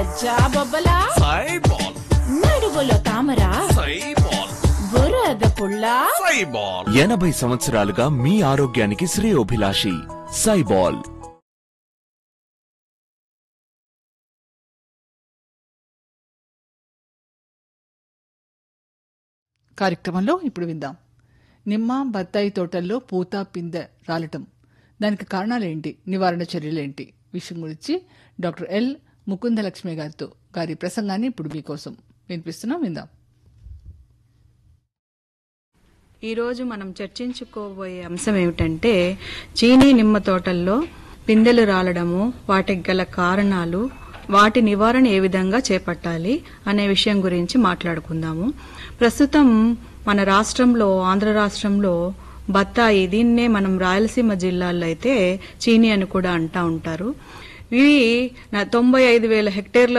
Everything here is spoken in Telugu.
జాబొబ్బలా సైబాల్ నడువులో తామర సైబాల్ బురద పుల్ల సైబాల్ ఎనభై సంవత్సరాలుగా మీ ఆరోగ్యానికి శ్రేయోభిలాషి సైబాల్ కార్యక్రమంలో ఇప్పుడు విందాం నిమ్మ బత్తాయి తోటల్లో పూత పిందె రాలటం దానికి కారణాలేంటి నివారణ చర్యలేంటి విషయం గురించి డాక్టర్ ఎల్ ముకుందలక్ష్మి గారితో గారి ప్రసంగాన్ని ఇప్పుడు మీకోసం వినిపిస్తున్నాం విందాం ఈరోజు మనం చర్చించుకోబోయే అంశం ఏమిటంటే చీనీ నిమ్మ తోటల్లో పిందెలు రాలడము వాటికి గల కారణాలు వాటి నివారణ ఏ విధంగా చేపట్టాలి అనే విషయం గురించి మాట్లాడుకుందాము ప్రస్తుతం మన రాష్ట్రంలో ఆంధ్ర రాష్ట్రంలో బత్తాయి దీన్నే మనం రాయలసీమ జిల్లాల్లో అయితే చీనీ అని కూడా అంటా ఉంటారు ఇవి నా తొంభై ఐదు వేల హెక్టేర్ల